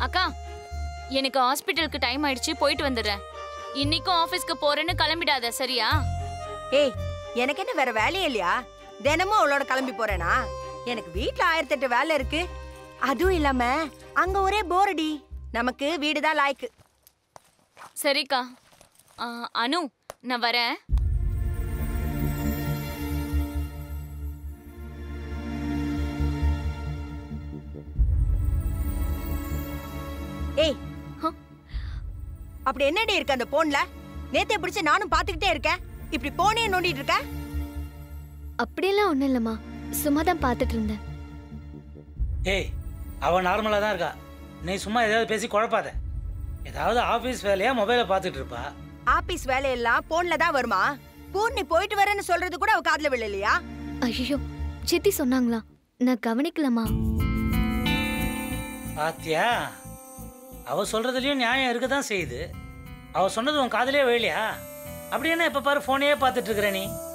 அக்கா எனக்கு ஹாஸ்பிட்டலுக்கு டைம் ஆயிடுச்சு போயிட்டு வந்துடுறேன் இன்னைக்கும் ஆபீஸ்க்கு போறேன்னு கிளம்பிடாத சரியா ஏய் எனக்கு என்ன வேற வேலையே இல்லையா தினமும் அவளோட கிளம்பி போறேனா எனக்கு வீட்ல ஆயிரத்தி எட்டு வேலை இருக்கு அதுவும் இல்லாம அங்க ஒரே போரடி நமக்கு வீடுதான் லாய்க்கு சரிக்கா ஆ, அனு நான் வரேன் ஏய் ஹம். அப்படி என்னடி இருக்கு அந்த போன்ல நேத்தே பிடிச்சு நானும் பாத்துக்கிட்டே இருக்கேன் இப்படி போனே நோண்டிட்டு இருக்க அப்படியெல்லாம் ஒண்ணும் இல்லம்மா சும்மா தான் பார்த்துட்டு இருந்தேன் ஏய் அவன் நார்மலாக தான் இருக்கா நீ சும்மா ஏதாவது பேசி குழப்பாத ஏதாவது ஆஃபீஸ் வேலையா மொபைலை பார்த்துட்டு இருப்பா ஆபீஸ் வேலையெல்லாம் போன்ல தான் வருமா பூர்ணி போயிட்டு வரேன்னு சொல்றது கூட அவ காதுல விழலையா ஐயோ சித்தி சொன்னாங்களா நான் கவனிக்கலம்மா பாத்தியா அவ சொல்றதுலயும் நியாயம் இருக்க தான் செய்யுது அவ சொன்னது உன் காதலே வேலையா அப்படி என்ன எப்ப பாரு போனையே பார்த்துட்டு இருக்கிற நீ